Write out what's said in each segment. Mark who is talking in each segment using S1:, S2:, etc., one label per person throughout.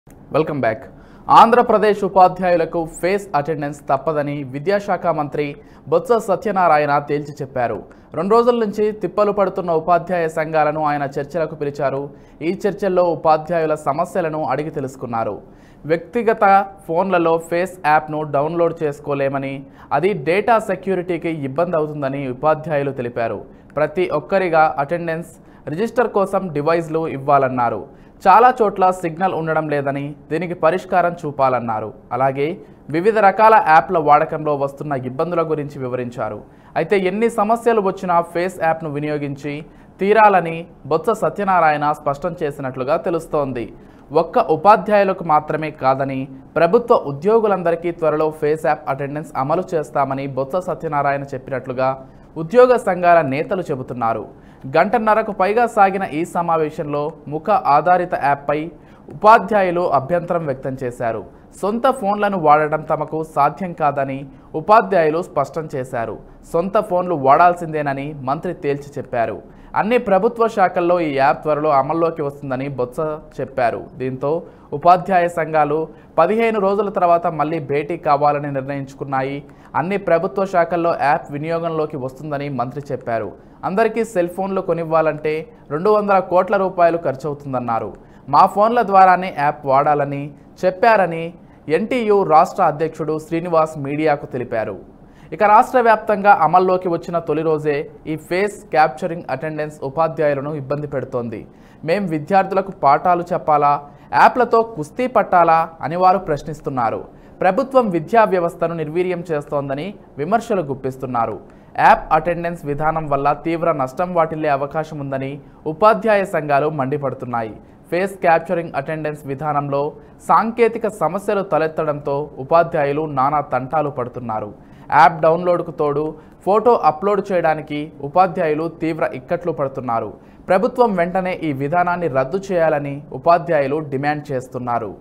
S1: Welcome back Andhra Pradesh ఉపాధ్యాయులకు face attendance తప్పదని విద్యాశాఖ మంత్రి బొత్స సత్యనారాయణ తేల్చి చెప్పారు రెండు రోజుల నుంచి తిప్పలు పడుతున్న ఉపాధ్యాయ సంఘాలను ఆయన చర్చలకు పిలిచారు ఈ చర్చల్లో ఉపాధ్యాయుల సమస్యలను అడిగి తెలుసుకున్నారు వ్యక్తిగత ఫోన్లలో ఫేస్ యాప్ను డౌన్లోడ్ చేసుకోలేమని అది డేటా సెక్యూరిటీకి ఇబ్బంది అవుతుందని ఉపాధ్యాయులు తెలిపారు ప్రతి ఒక్కరిగా అటెండెన్స్ రిజిస్టర్ కోసం డివైస్లు ఇవ్వాలన్నారు చాలా చోట్ల సిగ్నల్ ఉండడం లేదని దీనికి పరిష్కారం చూపాలన్నారు అలాగే వివిధ రకాల యాప్ల వాడకంలో వస్తున్న ఇబ్బందుల గురించి వివరించారు అయితే ఎన్ని సమస్యలు వచ్చినా ఫేస్ యాప్ను వినియోగించి తీరాలని బొత్స సత్యనారాయణ స్పష్టం చేసినట్లుగా తెలుస్తోంది ఒక్క ఉపాధ్యాయులకు మాత్రమే కాదని ప్రభుత్వ ఉద్యోగులందరికీ త్వరలో ఫేస్ యాప్ అటెండెన్స్ అమలు చేస్తామని బొత్స సత్యనారాయణ చెప్పినట్లుగా ఉద్యోగ సంఘాల నేతలు చెబుతున్నారు గంటన్నరకు పైగా సాగిన ఈ సమావేశంలో ముఖ ఆధారిత యాప్పై ఉపాధ్యాయులు అభ్యంతరం వ్యక్తం చేశారు సొంత ఫోన్లను వాడడం తమకు సాధ్యం కాదని ఉపాధ్యాయులు స్పష్టం చేశారు సొంత ఫోన్లు వాడాల్సిందేనని మంత్రి తేల్చి చెప్పారు అన్ని ప్రభుత్వ శాఖల్లో ఈ యాప్ త్వరలో అమల్లోకి వస్తుందని బొత్స చెప్పారు దీంతో ఉపాధ్యాయ సంఘాలు పదిహేను రోజుల తర్వాత మళ్ళీ భేటీ కావాలని నిర్ణయించుకున్నాయి అన్ని ప్రభుత్వ శాఖల్లో యాప్ వినియోగంలోకి వస్తుందని మంత్రి చెప్పారు అందరికీ సెల్ ఫోన్లు కొనివ్వాలంటే రెండు వందల కోట్ల రూపాయలు ఖర్చవుతుందన్నారు మా ఫోన్ల ద్వారానే యాప్ వాడాలని చెప్పారని ఎన్టీయు రాష్ట్ర అధ్యక్షుడు శ్రీనివాస్ మీడియాకు తెలిపారు ఇక రాష్ట్ర వ్యాప్తంగా అమల్లోకి వచ్చిన తొలి రోజే ఈ ఫేస్ క్యాప్చరింగ్ అటెండెన్స్ ఉపాధ్యాయులను ఇబ్బంది పెడుతోంది మేం విద్యార్థులకు పాఠాలు చెప్పాలా యాప్లతో కుస్తీ పట్టాలా అని వారు ప్రశ్నిస్తున్నారు ప్రభుత్వం విద్యా వ్యవస్థను నిర్వీర్యం చేస్తోందని విమర్శలు గుప్పిస్తున్నారు యాప్ అటెండెన్స్ విధానం వల్ల తీవ్ర నష్టం వాటిల్లే అవకాశం ఉందని ఉపాధ్యాయ సంఘాలు మండిపడుతున్నాయి ఫేస్ క్యాప్చరింగ్ అటెండెన్స్ విధానంలో సాంకేతిక సమస్యలు తలెత్తడంతో ఉపాధ్యాయులు నానా తంటాలు పడుతున్నారు యాప్ డౌన్లోడ్కు తోడు ఫోటో అప్లోడ్ చేయడానికి ఉపాధ్యాయులు తీవ్ర ఇక్కట్లు పడుతున్నారు ప్రభుత్వం వెంటనే ఈ విధానాన్ని రద్దు చేయాలని ఉపాధ్యాయులు డిమాండ్ చేస్తున్నారు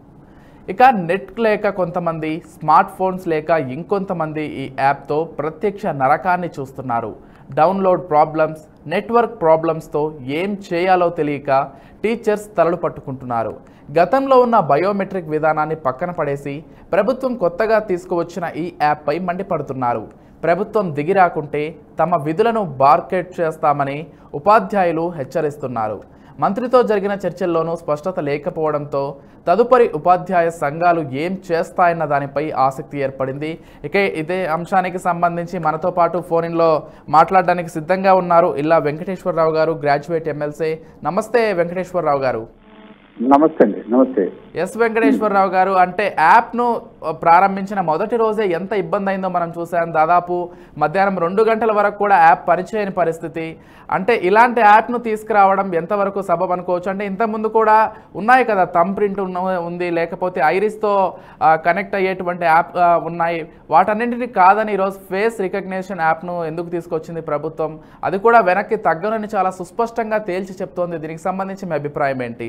S1: ఇక నెట్ లేక కొంతమంది స్మార్ట్ ఫోన్స్ లేక ఇంకొంతమంది ఈ యాప్తో ప్రత్యక్ష నరకాన్ని చూస్తున్నారు డౌన్లోడ్ ప్రాబ్లమ్స్ నెట్వర్క్ ప్రాబ్లమ్స్తో ఏం చేయాలో తెలియక టీచర్స్ తలలు పట్టుకుంటున్నారు గతంలో ఉన్న బయోమెట్రిక్ విధానాన్ని పక్కన పడేసి ప్రభుత్వం కొత్తగా తీసుకువచ్చిన ఈ యాప్పై మండిపడుతున్నారు ప్రభుత్వం దిగిరాకుంటే తమ విధులను బార్కెట్ చేస్తామని ఉపాధ్యాయులు హెచ్చరిస్తున్నారు మంత్రితో జరిగిన చర్చల్లోనూ స్పష్టత లేకపోవడంతో తదుపరి ఉపాధ్యాయ సంఘాలు ఏం చేస్తాయన్న దానిపై ఆసక్తి ఏర్పడింది ఇక ఇదే అంశానికి సంబంధించి మనతో పాటు ఫోన్లో మాట్లాడడానికి సిద్ధంగా ఉన్నారు ఇల్లా వెంకటేశ్వరరావు గారు గ్రాడ్యుయేట్ ఎమ్మెల్సీ నమస్తే వెంకటేశ్వరరావు గారు
S2: నమస్తే అండి నమస్తే
S1: ఎస్ వెంకటేశ్వరరావు గారు అంటే యాప్ను ప్రారంభించిన మొదటి రోజే ఎంత ఇబ్బంది అయిందో మనం చూసాం దాదాపు మధ్యాహ్నం రెండు గంటల వరకు కూడా యాప్ పరిచయని పరిస్థితి అంటే ఇలాంటి యాప్ను తీసుకురావడం ఎంతవరకు సబబ్ అనుకోవచ్చు అంటే ఇంతకుముందు కూడా ఉన్నాయి కదా థమ్ ప్రింట్ ఉన్న ఉంది లేకపోతే ఐరిస్తో కనెక్ట్ అయ్యేటువంటి యాప్ ఆ, ఉన్నాయి వాటన్నింటినీ కాదని ఈరోజు ఫేస్ రికగ్నేషన్ యాప్ను ఎందుకు తీసుకొచ్చింది ప్రభుత్వం అది కూడా వెనక్కి తగ్గనని చాలా సుస్పష్టంగా తేల్చి చెప్తోంది దీనికి సంబంధించి మీ అభిప్రాయం ఏంటి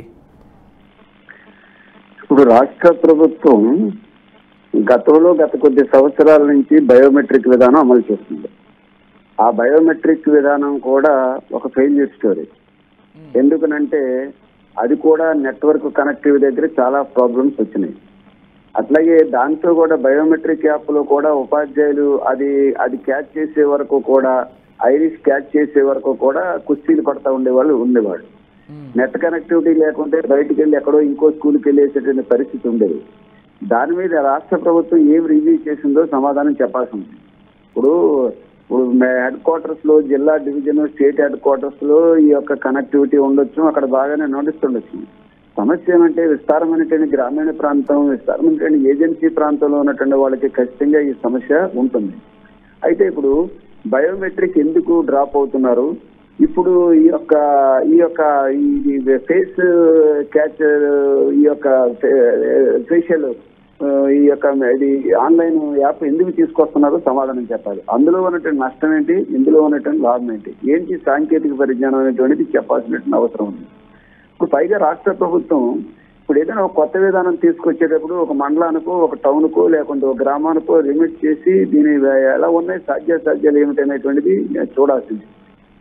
S2: ఇప్పుడు రాష్ట్ర ప్రభుత్వం గతంలో గత కొద్ది సంవత్సరాల నుంచి బయోమెట్రిక్ విధానం అమలు చేస్తుంది ఆ బయోమెట్రిక్ విధానం కూడా ఒక ఫెయిల్యూర్ స్టోరీ ఎందుకనంటే అది కూడా నెట్వర్క్ కనెక్టివ్ దగ్గర చాలా ప్రాబ్లమ్స్ వచ్చినాయి అట్లాగే దాంతో కూడా బయోమెట్రిక్ యాప్ లో కూడా ఉపాధ్యాయులు అది అది క్యాచ్ చేసే వరకు కూడా ఐరిస్ క్యాచ్ చేసే వరకు కూడా కుస్తీలు పడతా ఉండేవాళ్ళు ఉండేవాళ్ళు
S1: మ్మ్.
S2: నెట్ కనెక్టివిటీ లేకుంటే బయటికి వెళ్ళి ఎక్కడో ఇంకో స్కూల్కి వెళ్ళేసేటువంటి పరిస్థితి ఉండేది దాని మీద రాష్ట్ర ప్రభుత్వం ఏం రివ్యూ చేసిందో సమాధానం చెప్పాల్సి ఉంది ఇప్పుడు ఇప్పుడు హెడ్ క్వార్టర్స్ లో జిల్లా డివిజన్ స్టేట్ హెడ్ క్వార్టర్స్ లో ఈ యొక్క కనెక్టివిటీ ఉండొచ్చు అక్కడ బాగానే నడుస్తుండొచ్చు సమస్య ఏమంటే విస్తారమైనటువంటి గ్రామీణ ప్రాంతం విస్తారమైనటువంటి ఏజెన్సీ ప్రాంతంలో ఉన్నటువంటి వాళ్ళకి ఖచ్చితంగా ఈ సమస్య ఉంటుంది అయితే ఇప్పుడు బయోమెట్రిక్ ఎందుకు డ్రాప్ అవుతున్నారు ఇప్పుడు ఈ యొక్క ఈ యొక్క ఈ ఫేస్ క్యాచ్ ఈ యొక్క ఫేషియల్ ఈ యొక్క ఇది ఆన్లైన్ యాప్ ఎందుకు తీసుకొస్తున్నారో సమాధానం చెప్పాలి అందులో ఉన్నటువంటి నష్టం ఏంటి ఇందులో ఉన్నటువంటి లాభం ఏంటి ఏంటి సాంకేతిక పరిజ్ఞానం అనేటువంటిది చెప్పాల్సినటువంటి అవసరం ఉంది ఇప్పుడు పైగా రాష్ట్ర ప్రభుత్వం ఇప్పుడు ఏదైనా ఒక కొత్త విధానం తీసుకొచ్చేటప్పుడు ఒక మండలానికో ఒక టౌన్కో లేకుంటే ఒక గ్రామానికో లిమిట్ చేసి దీని ఎలా ఉన్నాయి సాధ్యాసాధ్యాలు ఏమిటి అనేటువంటిది చూడాల్సింది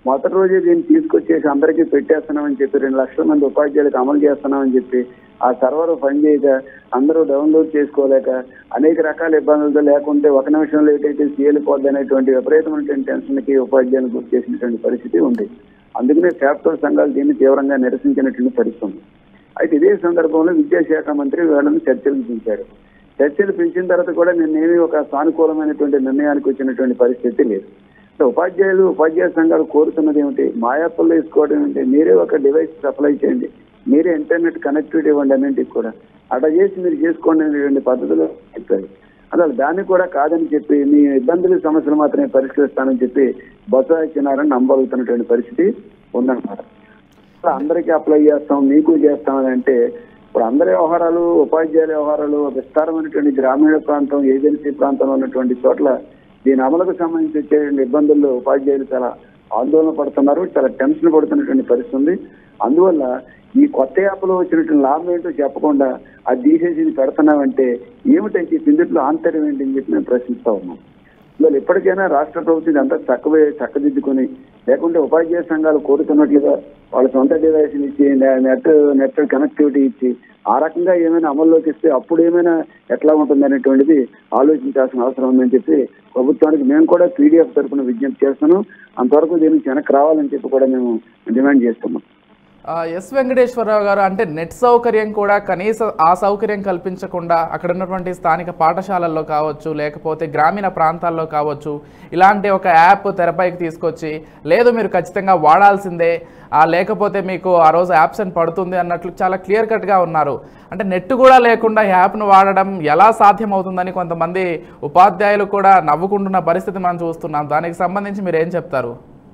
S2: మొదటి రోజే దీన్ని తీసుకొచ్చేసి అందరికీ పెట్టేస్తున్నామని చెప్పి రెండు లక్షల మంది ఉపాధ్యాయులకు అమలు చేస్తున్నామని చెప్పి ఆ సర్వర్ పని చేయక అందరూ డౌన్లోడ్ చేసుకోలేక అనేక రకాల ఇబ్బందులతో లేకుంటే ఒక నిమిషం లేట్ అయితే సీఎలిపోద్ది అనేటువంటి విపరీతమైనటువంటి టెన్షన్కి ఉపాధ్యాయులు గురి చేసినటువంటి పరిస్థితి ఉంది అందుకనే ఫ్యాక్టరీ సంఘాలు దీన్ని తీవ్రంగా నిరసించినటువంటి పరిస్థితి ఉంది అయితే ఇదే సందర్భంలో విద్యాశాఖ మంత్రి వాళ్ళని చర్చలు పిలిచారు చర్చలు పిలిచిన తర్వాత కూడా నిన్నేమి ఒక సానుకూలమైనటువంటి నిర్ణయానికి వచ్చినటువంటి పరిస్థితి లేదు సో ఉపాధ్యాయులు ఉపాధ్యాయ సంఘాలు కోరుతున్నది ఏమిటి మా యాప్లో వేసుకోవడం ఏమిటి మీరే ఒక డివైస్ సప్లై చేయండి మీరే ఇంటర్నెట్ కనెక్టివిటీ ఇవ్వండి అన్నింటికి కూడా అట్లా చేసి మీరు చేసుకోండి అనేటువంటి పద్ధతిలో చెప్పారు అసలు దాన్ని కూడా కాదని చెప్పి మీ ఇబ్బందులు సమస్యలు మాత్రమే పరిష్కరిస్తానని చెప్పి బొత్స సత్యనారాయణ నమ్మగలుగుతున్నటువంటి పరిస్థితి ఉందన్నమాట అసలు అందరికీ అప్లై చేస్తాం మీకు చేస్తామని అంటే ఇప్పుడు అందరి వ్యవహారాలు ఉపాధ్యాయుల వ్యవహారాలు విస్తారమైనటువంటి గ్రామీణ ప్రాంతం ఏజెన్సీ ప్రాంతంలో ఉన్నటువంటి చోట్ల దీని అమలుకు సంబంధించి వచ్చేటువంటి ఇబ్బందుల్లో ఉపాధ్యాయులు చాలా ఆందోళన పడుతున్నారు చాలా టెన్షన్ పడుతున్నటువంటి పరిస్థితి ఉంది అందువల్ల ఈ కొత్త యాప్లో వచ్చినటువంటి లాభం ఏంటో చెప్పకుండా అది తీసేసి ఇది పెడుతున్నామంటే ఏమిటంటే ఈ పిండిట్లో ఆంతర్యం ఏంటి అని చెప్పి మేము ప్రశ్నిస్తా ఉన్నాం ఇవాళ ఎప్పటికైనా రాష్ట్ర ప్రభుత్వం ఇదంతా చక్కవే చక్కదిద్దుకొని లేకుంటే ఉపాధ్యాయ సంఘాలు కోరుతున్నట్లుగా వాళ్ళ సొంత డివైస్ ఇచ్చి నె- నెట్ నెట్ కనెక్టివిటీ ఇచ్చి ఆ రకంగా ఏమైనా అమల్లోకి ఇస్తే అప్పుడు ఏమైనా ఎట్లా ఉంటుంది అనేటువంటిది ఆలోచించాల్సిన అవసరం ఉందని చెప్పి ప్రభుత్వానికి మేము కూడా పీడిఎఫ్ తరఫున విజ్ఞప్తి చేస్తున్నాం అంతవరకు దీనికి వెనక్కి రావాలని చెప్పి కూడా మేము డిమాండ్ చేస్తున్నాం
S1: ఆ, ఎస్ వెంకటేశ్వరరావు గారు అంటే నెట్ సౌకర్యం కూడా కనీస ఆ సౌకర్యం కల్పించకుండా అక్కడ ఉన్నటువంటి స్థానిక పాఠశాలల్లో కావచ్చు లేకపోతే గ్రామీణ ప్రాంతాల్లో కావచ్చు ఇలాంటి ఒక యాప్ తెరపైకి తీసుకొచ్చి లేదు మీరు ఖచ్చితంగా వాడాల్సిందే ఆ, లేకపోతే మీకు ఆ రోజు యాబ్సెంట్ పడుతుంది అన్నట్లు చాలా క్లియర్ కట్గా ఉన్నారు అంటే నెట్ కూడా లేకుండా ఈ యాప్ను వాడడం ఎలా సాధ్యమవుతుందని కొంతమంది ఉపాధ్యాయులు కూడా నవ్వుకుంటున్న పరిస్థితి మనం చూస్తున్నాం దానికి సంబంధించి మీరు ఏం చెప్తారు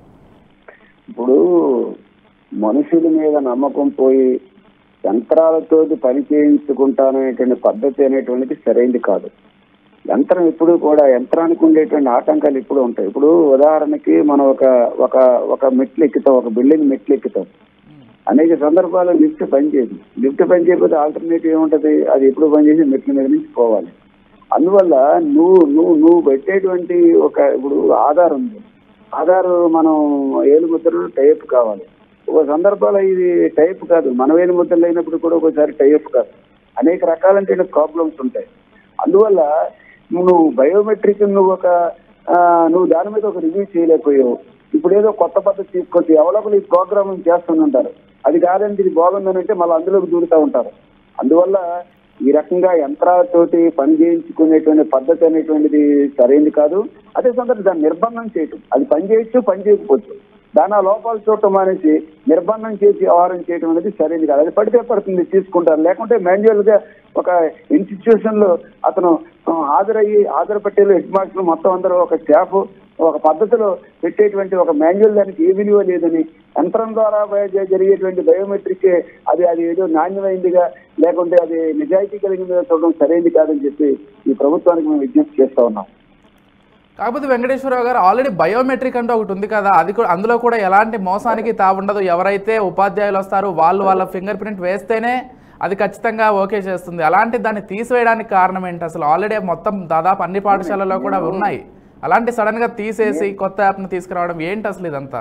S2: ఇప్పుడు మనుషుల మీద నమ్మకం పోయి యంత్రాలతో పని చేయించుకుంటాననేటువంటి పద్ధతి అనేటువంటిది సరైనది కాదు యంత్రం ఇప్పుడు కూడా యంత్రానికి ఉండేటువంటి ఆటంకాలు ఇప్పుడు ఉంటాయి ఇప్పుడు ఉదాహరణకి మనం ఒక ఒక ఒక మెట్లు ఎక్కుతాం ఒక బిల్డింగ్ మెట్లు ఎక్కుతాం అనేక సందర్భాల్లో లిఫ్ట్ పనిచేయదు లిఫ్ట్ పని చేయకపోతే ఆల్టర్నేటివ్ ఏముంటది అది ఎప్పుడు పనిచేసి మెట్ల మీద నుంచి పోవాలి అందువల్ల నువ్వు నువ్వు నువ్వు పెట్టేటువంటి ఒక ఇప్పుడు ఆధార్ ఉంది ఆధార్ మనం ఏలు ముద్రలు టైప్ కావాలి ఒక సందర్భాల్లో ఇది టైప్ కాదు మన వేలు ముద్రలు అయినప్పుడు కూడా ఒకసారి టైప్ కాదు అనేక రకాలైన ప్రాబ్లమ్స్ ఉంటాయి అందువల్ల నువ్వు బయోమెట్రిక్ నువ్వు ఒక ఆ, నువ్వు దాని మీద ఒక రివ్యూ చేయలేకపోయావు ఇప్పుడు ఏదో కొత్త పద్ధతి తీసుకొచ్చి ఎవరొకరు ఈ ప్రోగ్రామ్ చేస్తుంటారు అది కాదండి ఇది బాగుందని అంటే మళ్ళీ అందులోకి దూరుతూ ఉంటారు అందువల్ల ఈ రకంగా యంత్రాలతోటి పని చేయించుకునేటువంటి పద్ధతి అనేటువంటిది సరైనది కాదు అదే సందర్భంగా దాన్ని నిర్బంధం చేయటం అది పని చేయొచ్చు పని చేయకపోవచ్చు దాని ఆ లోపాలు చూడటం అనేసి నిర్బంధం చేసి వ్యవహారం చేయడం అనేది సరైనది కాదు అది పడితే పడుతుంది తీసుకుంటారు లేకుంటే మాన్యువల్ గా ఒక ఇన్స్టిట్యూషన్ లో అతను ఆ, హాజరయ్యి హాజరు పెట్టేలో హెడ్ మాస్టర్ మొత్తం అందరూ ఒక స్టాఫ్ ఒక పద్ధతిలో పెట్టేటువంటి ఒక మాన్యువల్ దానికి ఏ విలువ లేదని యంత్రం ద్వారా బయ- జ- జరిగేటువంటి బయోమెట్రిక్ అది అది ఏదో నాణ్యమైందిగా లేకుంటే అది నిజాయితీ కలిగిందిగా చూడడం సరైనది కాదని చెప్పి ఈ ప్రభుత్వానికి మేము విజ్ఞప్తి చేస్తా ఉన్నాం
S1: కాకపోతే వెంకటేశ్వరరావు గారు ఆల్రెడీ బయోమెట్రిక్ అంటే ఒకటి ఉంది కదా అది కూడా అందులో కూడా ఎలాంటి మోసానికి తావుండదు ఎవరైతే ఉపాధ్యాయులు వస్తారో వాళ్ళు వాళ్ళ ఫింగర్ ప్రింట్ వేస్తేనే అది ఖచ్చితంగా ఓకే చేస్తుంది అలాంటి దాన్ని తీసివేయడానికి కారణం ఏంటి అసలు ఆల్రెడీ మొత్తం దాదాపు అన్ని పాఠశాలల్లో కూడా ఉన్నాయి అలాంటి సడన్ గా తీసేసి కొత్త యాప్ను తీసుకురావడం ఏంటి అసలు ఇదంతా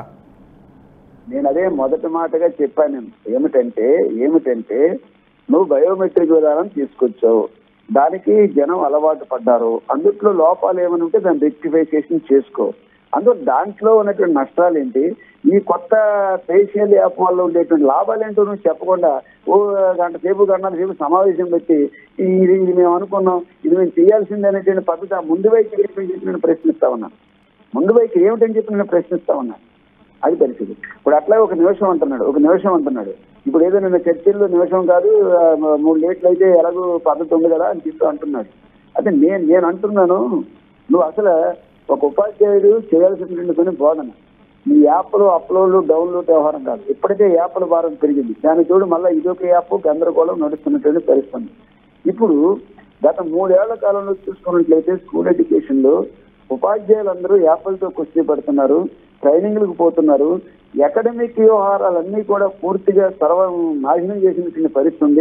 S2: నేను అదే మొదటి మాటగా చెప్పాను నేను. ఏమిటంటే ఏమిటంటే నువ్వు బయోమెట్రిక్ విధానం తీసుకొచ్చావు దానికి జనం అలవాటు పడ్డారు అందుట్లో లోపాలు ఏమైనా ఉంటే దాన్ని రెక్టిఫికేషన్ చేసుకో అందులో దాంట్లో ఉన్నటువంటి నష్టాలు ఏంటి ఈ కొత్త ఫేషియల్ యాప్ వల్ల ఉండేటువంటి లాభాలు ఏంటో నువ్వు చెప్పకుండా ఓ గంట సేపు గంటల సేపు సమావేశం పెట్టి ఇది ఇది మేము అనుకున్నాం ఇది మేము చేయాల్సింది అనేటువంటి పద్ధతి ఆ ముందు వైపు ఏమిటని చెప్పి నేను ప్రశ్నిస్తా ఉన్నాను ముందు వైపు ఏమిటని చెప్పి నేను ప్రశ్నిస్తా ఉన్నాను అది పరిస్థితి ఇప్పుడు అట్లా ఒక నిమిషం అంటున్నాడు ఒక నిమిషం అంటున్నాడు ఇప్పుడు ఏదో నిన్న చర్చల్లో నిమిషం కాదు ఆ, మ- మూడు లేట్లు అయితే ఎలాగో పద్ధతి ఉంది కదా అని చెప్పి అంటున్నాడు అదే నేను నేను అంటున్నాను నువ్వు అసలు ఒక ఉపాధ్యాయుడు చేయాల్సినటువంటి పని బోధన ఈ యాప్లు అప్లోడ్ డౌన్లోడ్ వ్యవహారం కాదు ఇప్పటికే యాప్ల భారం పెరిగింది దాని తోడు మళ్ళీ ఇదొక యాప్ గందరగోళం నడుస్తున్నటువంటి పరిస్థితి ఇప్పుడు గత మూడేళ్ల కాలంలో చూసుకున్నట్లయితే స్కూల్ ఎడ్యుకేషన్ లో ఉపాధ్యాయులందరూ యాప్లతో కుస్తీ పడుతున్నారు ట్రైనింగ్లకు పోతున్నారు అకాడమిక్ వ్యవహారాలన్నీ కూడా పూర్తిగా సర్వం నాశనం చేసినటువంటి పరిస్థితి ఉంది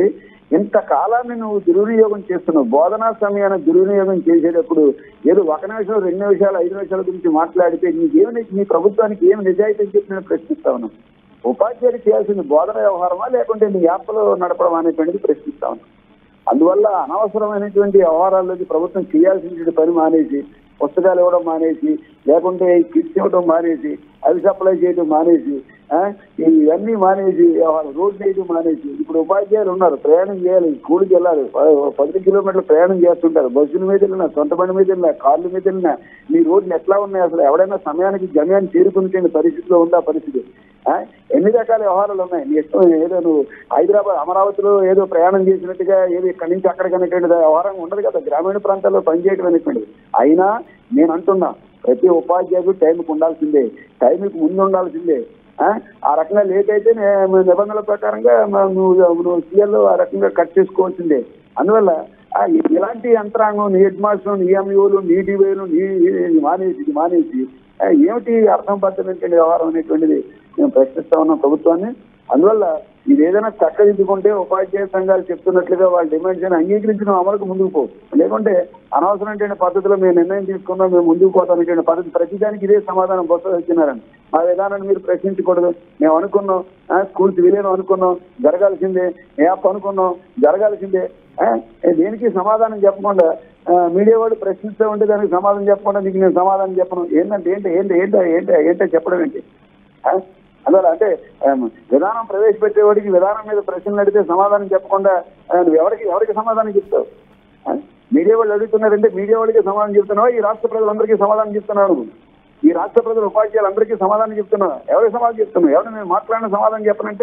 S2: ఇంత కాలాన్ని నువ్వు దుర్వినియోగం చేస్తున్నావు బోధనా సమయాన్ని దుర్వినియోగం చేసేటప్పుడు ఏదో ఒక నిమిషం రెండు నిమిషాలు ఐదు నిమిషాల గురించి మాట్లాడితే నీకేమి నీ ప్రభుత్వానికి ఏమి నిజాయితీ అని చెప్పి నేను ప్రశ్నిస్తా ఉన్నాను ఉపాధ్యాయుడు చేయాల్సింది బోధన వ్యవహారమా లేకుంటే నీ యాప్లో నడపడం అనేటువంటిది ప్రశ్నిస్తా ఉన్నాను అందువల్ల అనవసరమైనటువంటి వ్యవహారాల్లోకి ప్రభుత్వం చేయాల్సిన పని మానేసి పుస్తకాలు ఇవ్వడం మానేసి లేకుంటే కిట్స్ ఇవ్వడం మానేసి అవి సప్లై చేయడం మానేసి ఆ, ఇవన్నీ మానేసి వ్యవహారం రోడ్లు వేయడం మానేసి ఇప్పుడు ఉపాధ్యాయులు ఉన్నారు ప్రయాణం చేయాలి స్కూల్కి వెళ్ళాలి ప- పది కిలోమీటర్లు ప్రయాణం చేస్తుంటారు బస్సుల మీద వెళ్ళినా సొంత బండి మీద వెళ్ళినా కార్ల మీద వెళ్ళినా మీ రోడ్లు ఎట్లా ఉన్నాయి అసలు ఎవడైనా సమయానికి గమ్యాన్ని చేరుకునే పరిస్థితిలో ఉందా పరిస్థితి ఆ? ఎన్ని రకాల వ్యవహారాలు ఉన్నాయి నీ ఇష్టం ఏదో నువ్వు హైదరాబాద్ అమరావతిలో ఏదో ప్రయాణం చేసినట్టుగా ఏదో ఇక్కడి నుంచి అక్కడికి అనేటువంటి వ్యవహారం ఉండదు కదా గ్రామీణ ప్రాంతాల్లో పనిచేయడం అనేటువంటిది అయినా నేను అంటున్నా ప్రతి ఉపాధ్యాయుడు టైంకి ఉండాల్సిందే టైంకి ముందు ఉండాల్సిందే ఆ? ఆ రకంగా లేట్ అయితే నే- నిబంధనల ప్రకారంగా మ- నువ్వు నువ్వు సీఎల్ ఆ రకంగా కట్ చేసుకోవాల్సిందే అందువల్ల ఆ ఇలాంటి యంత్రాంగం నీ హెడ్ మాస్టర్ నీ ఎంఈఓలు నీ డివైలు నీ నీ మానేసి ఇది మానేసి ఆ, ఏమిటి అర్థం పద్ధతినటువంటి వ్యవహారం అనేటువంటిది మేము ప్రశ్నిస్తా ఉన్నాం ప్రభుత్వాన్ని అందువల్ల ఇది ఏదైనా చక్కదిద్దుకుంటే ఉపాధ్యాయ సంఘాలు చెప్తున్నట్లుగా వాళ్ళ డిమాండ్స్ అని అంగీకరించిన అమలుకు ముందుకు పో లేకుంటే అనవసరమైన పద్ధతిలో మేము నిర్ణయం తీసుకున్నాం మేము ముందుకు పోతానటువంటి పద్ధతి ప్రతిదానికి ఇదే సమాధానం బొత్స వచ్చినారని మా విధానాన్ని మీరు ప్రశ్నించకూడదు మేము అనుకున్నాం ఆ, స్కూల్స్ విలీనం అనుకున్నాం జరగాల్సిందే యాప్ అనుకున్నాం జరగాల్సిందే ఆ, దేనికి సమాధానం చెప్పకుండా ఆ, మీడియా వాడు ప్రశ్నిస్తూ ఉంటే దానికి సమాధానం చెప్పకుండా నీకు నేను సమాధానం చెప్పను ఏంటంటే ఏంటి ఏంటి ఏంటి ఏంటి ఏంటో చెప్పడం ఏంటి ఆ? అందువల్ల అంటే ఆమ్, విధానం ప్రవేశపెట్టేవాడికి విధానం మీద ప్రశ్నలు అడిగితే సమాధానం చెప్పకుండా ఆ, నువ్వు ఎవరికి ఎవరికి సమాధానం చెప్తావు ఆ? మీడియా వాళ్ళు అడుగుతున్నారంటే మీడియా వాళ్ళకి సమాధానం చెప్తున్నావా ఈ రాష్ట్ర ప్రజలందరికీ సమాధానం చెప్తున్నావు నువ్వు ఈ రాష్ట్ర ప్రజల ఉపాధ్యాయులందరికీ సమాధానం చెప్తున్నావు ఎవరికి సమాధానం చెప్తున్నావు ఎవరు నేను మాట్లాడిన సమాధానం చెప్పనంటే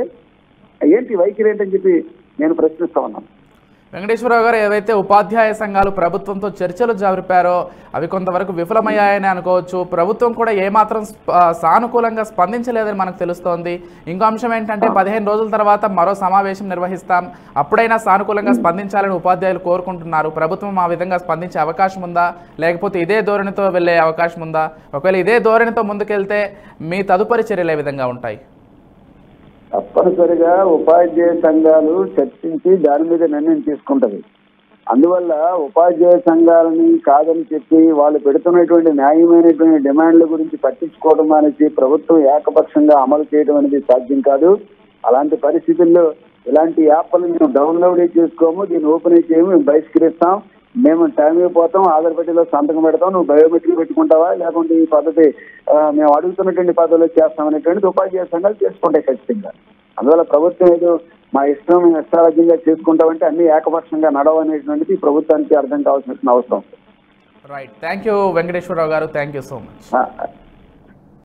S2: ఏంటి వైఖరి ఏంటని చెప్పి నేను ప్రశ్నిస్తా ఉన్నాను
S1: వెంకటేశ్వరరావు గారు ఏవైతే ఉపాధ్యాయ సంఘాలు ప్రభుత్వంతో చర్చలు జరిపారో అవి కొంతవరకు విఫలమయ్యాయని అనుకోవచ్చు ప్రభుత్వం కూడా ఏమాత్రం స్ప- ఆ, సానుకూలంగా స్పందించలేదని మనకు తెలుస్తోంది ఇంకో అంశం ఏంటంటే పదిహేను రోజుల తర్వాత మరో సమావేశం నిర్వహిస్తాం అప్పుడైనా సానుకూలంగా స్పందించాలని ఉపాధ్యాయులు కోరుకుంటున్నారు ప్రభుత్వం ఆ విధంగా స్పందించే అవకాశం ఉందా లేకపోతే ఇదే ధోరణితో వెళ్ళే అవకాశం ఉందా ఒకవేళ ఇదే ధోరణితో ముందుకెళ్తే మీ తదుపరి చర్యలు ఏ విధంగా ఉంటాయి
S2: తప్పనిసరిగా ఉపాధ్యాయ సంఘాలు చర్చించి దాని మీద నిర్ణయం తీసుకుంటది అందువల్ల ఉపాధ్యాయ సంఘాలని కాదని చెప్పి వాళ్ళు పెడుతున్నటువంటి న్యాయమైనటువంటి డిమాండ్ల గురించి పట్టించుకోవడం అనేసి ప్రభుత్వం ఏకపక్షంగా అమలు చేయడం అనేది సాధ్యం కాదు అలాంటి పరిస్థితుల్లో ఇలాంటి యాప్లు మేము డౌన్లోడ్ చేసుకోము దీన్ని ఓపెన్ చేయము మేము బహిష్కరిస్తాం మేము టైం అయిపోతాం ఆధార్ పెట్టిలో సంతకం పెడతాం నువ్వు బయోమెట్రిక్ పెట్టుకుంటావా లేకుంటే ఈ పద్ధతి ఆ, మేము అడుగుతున్నటువంటి పద్ధతిలో చేస్తాం అనేటువంటిది ఉపాధ్యాయ సంఘాలు చేసుకుంటాయి ఖచ్చితంగా అందువల్ల ప్రభుత్వం ఏదో మా ఇష్టం మేము ఇష్టారాజ్యంగా చేసుకుంటామంటే అన్ని ఏకపక్షంగా నడవనేటువంటిది ఈ ప్రభుత్వానికి అర్థం కావాల్సిన అవసరం
S1: రైట్ థ్యాంక్ యూ వెంకటేశ్వరరావు గారు థ్యాంక్ యూ సో మచ్
S2: ఆ,